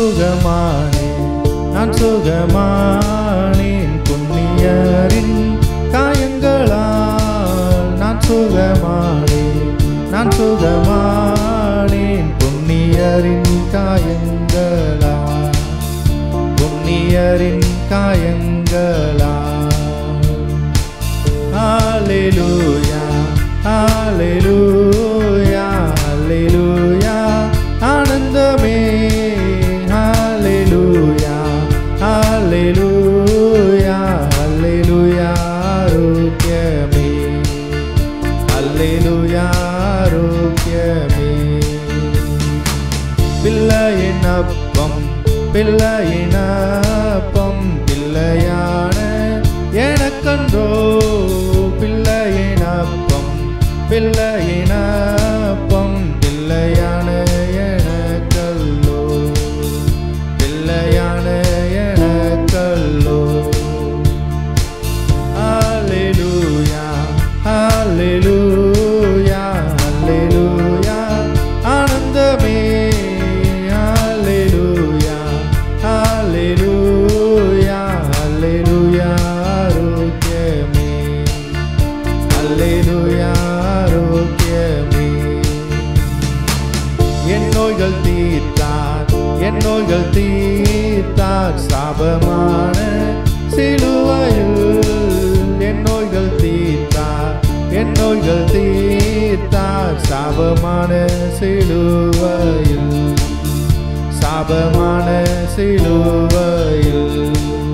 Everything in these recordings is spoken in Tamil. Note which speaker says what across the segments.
Speaker 1: சுகமானேன் நான் சுகமானேன் புண்ணியரின் காயங்களால் நான் சுகமானேன் நான் சுகமானேன் புண்ணியரின் காயங்களால் புண்ணியரின் காயங்களால் ஹalleluya ஹalleluya ஹalleluya ஆனந்தமே ஹalleluya ஹalleluya ஹalleluya ஆரோக்கியமே ஹalleluya ஆரோக்கியமே பிள்ளையின் அப்பம் பிள்ளையின் அப்பம் பிள்ளையான எனக்கன்றோ பிள்ளையின் அப்பம் பிள்ளையின் அப்பம் பிள்ளையான எனக்கல்லோ பிள்ளையான எனக்கல்லோ Hallelujah, hallelujah, hallelujah. ஆனந்தமே hallelujah, hallelujah, hallelujah. ஆரோக்கியமே hallelujah, ஆரோக்கியமே. என் நோய்கள் தீர்த்தார் என் நோய்கள் தீர்த்தார் சாபமான சிலுவையில் என் நோய்கள் தீர்த்தார் என் நோய்கள் தீர்த்தார் சாபமான சிலுவையில் சாபமான சிலுவையில்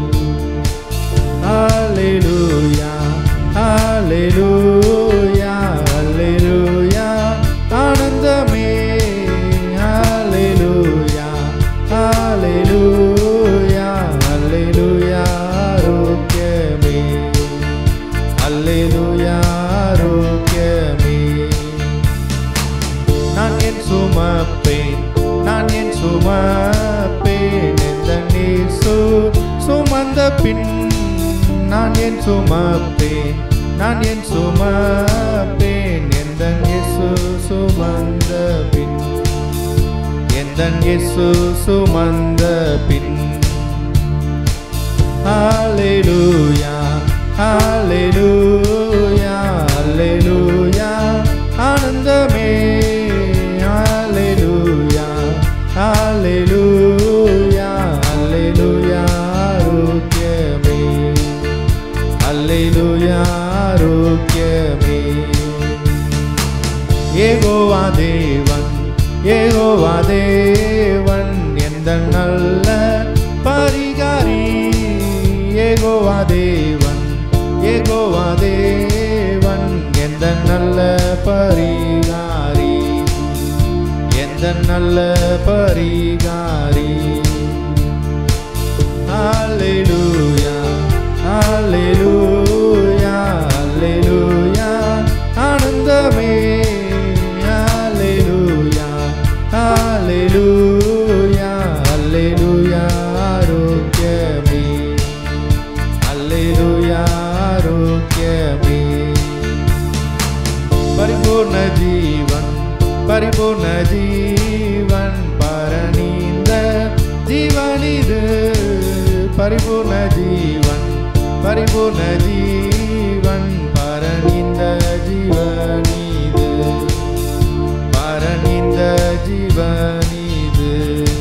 Speaker 1: Hallelujah, hallelujah, hallelujah. ஆனந்தமே hallelujah, hallelujah, hallelujah. ஆரோக்கியமே hallelujah, ஆரோக்கியமே நான் என் சுமப்பேன் நான் என் சுமப்பேன் எந்த நீசு சுமந்த பின் நான் என் சுமப்பேன் நான் என் சுமப்பேன் எந்த இயேசு சுமந்த பின் எந்த இயேசு சுமந்த பின் Hallelujah, hallelujah, hallelujah. ஆனந்தமே hallelujah, hallelujah, hallelujah. ஆரோக்கியமே hallelujah, ஆரோக்கியமே ஏகோவா தேவன் ஏகோவா தேவன் எந்த நல்ல பரிகாரி ஏகோவா தேவன் ஏகோவா தேவன் எந்த நல்ல பரிகாரி எந்த நல்ல பரிகாரி Hallelujah, hallelujah, hallelujah. ஆனந்தமே hallelujah, hallelujah, hallelujah. ஆரோக்கியமே hallelujah, ஆரோக்கியமே பரிபூர்ண ஜீவன் பரிபூர்ண ஜீவன் பரநீந்த ஜீவனிது பரிபூர்ண ஜீவன் பரிபூர்ண ஜீவன் பரநீந்த ஜீவனிது பரநீந்த ஜீவனிது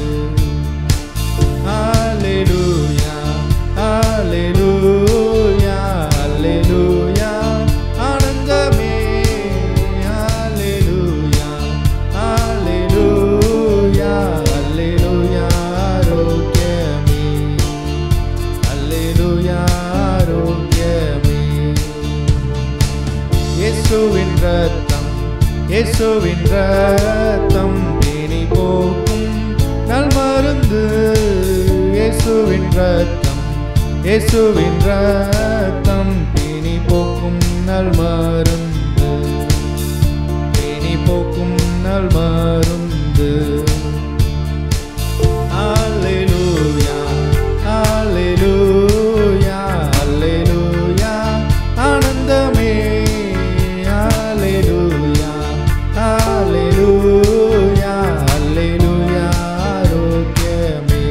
Speaker 1: Hallelujah, hallelujah, hallelujah. ஆனந்தமே hallelujah, hallelujah, hallelujah. ஆரோக்கியமே hallelujah, ஆரோக்கியமே. இயேசுவின் ரத்தம் இயேசுவின் ரத்தம் பேணி போக்கும் நல் மருந்து இயேசுவின் ரத்தம் இயேசுவின் ரத்தம் பேணி போக்கும் நல் மருந்து பேணி போக்கும் நல் மருந்து Hallelujah, hallelujah, hallelujah. ஆனந்தமே hallelujah, hallelujah, hallelujah. ஆரோக்கியமே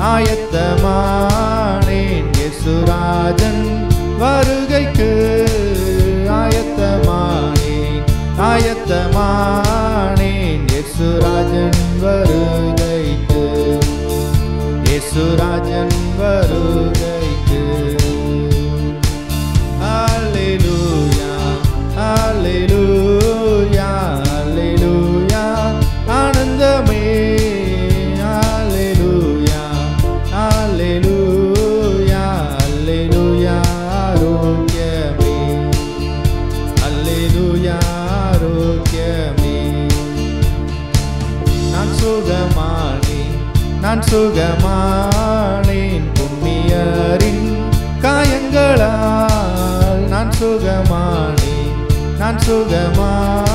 Speaker 1: ஆயத்தமானேன் யேசுராஜன் வருகைக்கு ஆயத்தமானேன் ஆயத்தமானேன் யேசுராஜன் வருகைக்கு யேசுராஜன் வருகைக்கு அல்லேலூயா அல்லேலூயா அல்லேலூயா ஆனந்தமே அல்லேலூயா அல்லேலூயா அல்லேலூயா ஆரோக்கியமே அல்லேலூயா ஆரோக்கியமே நான் சுகமானேன் நான் சுகமானேன் புண்ணியரின் காயங்களால் நான் சுகமானேன் நான் சுகமானேன்